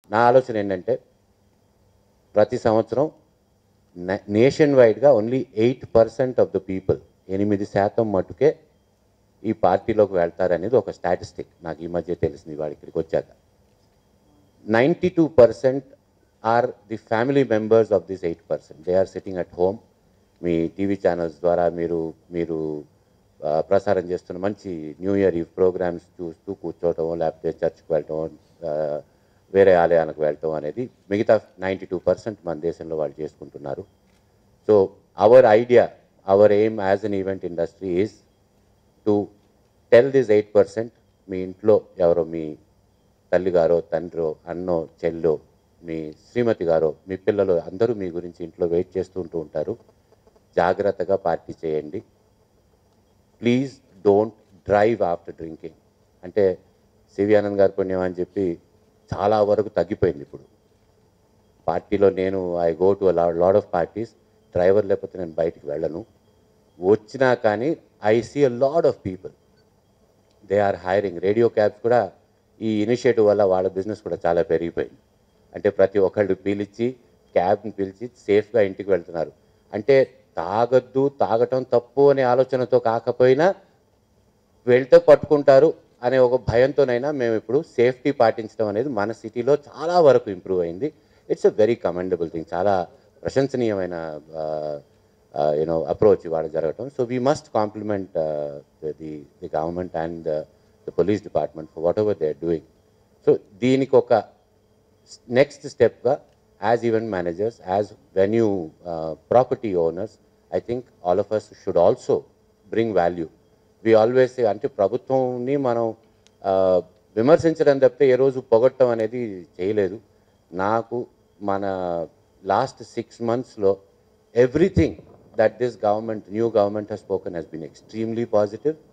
నా ఆలోచన ఏంటంటే ప్రతి సంవత్సరం నేషన్ వైడ్గా only eight percent of the people ఎనిమిది శాతం మటుకే ఈ పార్టీలోకి వెళ్తారనేది ఒక స్టాటిస్టిక్ నాకు ఈ మధ్య తెలిసింది వాడు ఇక్కడికి వచ్చాక ninety two percent are the family members of this eight percent they are sitting at home మీ టీవీ ఛానల్స్ ద్వారా మీరు మీరు ఆ, ప్రసారం చేస్తున్న మంచి న్యూ ఇయర్ ఈ ప్రోగ్రామ్స్ చూస్తూ కూర్చోవటం లేకపోతే చర్చ్కి వెళ్ళటం ఆ, వేరే ఆలయాలకు వెళ్ళటం అనేది మిగతా నైంటీ టూ పర్సెంట్ మన దేశంలో వాళ్ళు చేసుకుంటున్నారు so our idea our aim as an event industry is to tell this eight percent మీ ఇంట్లో ఎవరో మీ తల్లిగారో తండ్రో అన్నో చెల్లో మీ శ్రీమతి గారో మీ పిల్లలు అందరూ మీ గురించి ఇంట్లో వెయిట్ చేస్తుంటూ ఉంటారు జాగ్రత్తగా పార్టీ చేయండి please don't drive after drinking అంటే సివి ఆనంద్ గారి పుణ్యం అని చెప్పి చాలా వరకు తగ్గిపోయింది ఇప్పుడు పార్టీలో నేను I go to lot of parties driver లేకపోతే నేను బయటికి వెళ్ళను వచ్చినా కానీ I see a lot of people they are hiring radio cabs కూడా ఈ ఇనిషియేటివ్ వల్ల వాళ్ళ బిజినెస్ కూడా చాలా పెరిగిపోయింది అంటే ప్రతి ఒక్కళ్ళు పిలిచి క్యాబ్ని పిలిచి సేఫ్గా ఇంటికి వెళ్తున్నారు అంటే తాగొద్దు తాగటం తప్పు అనే ఆలోచనతో కాకపోయినా వెళ్తే పట్టుకుంటారు అనే ఒక భయంతోనైనా మేము ఇప్పుడు సేఫ్టీ పాటించడం అనేది మన సిటీలో చాలా వరకు ఇంప్రూవ్ అయింది it's a very commendable thing చాలా ప్రశంసనీయమైన యూనో అప్రోచ్ ఇవాళ జరగటం so we must compliment the the government and the police department for whatever they are doing so దీనికి ఒక నెక్స్ట్ స్టెప్గా as event managers as venue property owners I think all of us should also bring value we always అంటే ప్రభుత్వంని మనం ఆ, విమర్శించడం తప్పితే ఏ రోజు పొగట్టం అనేది చేయలేదు నాకు మన లాస్ట్ సిక్స్ మంత్స్లో everything that this government new government has spoken has been extremely positive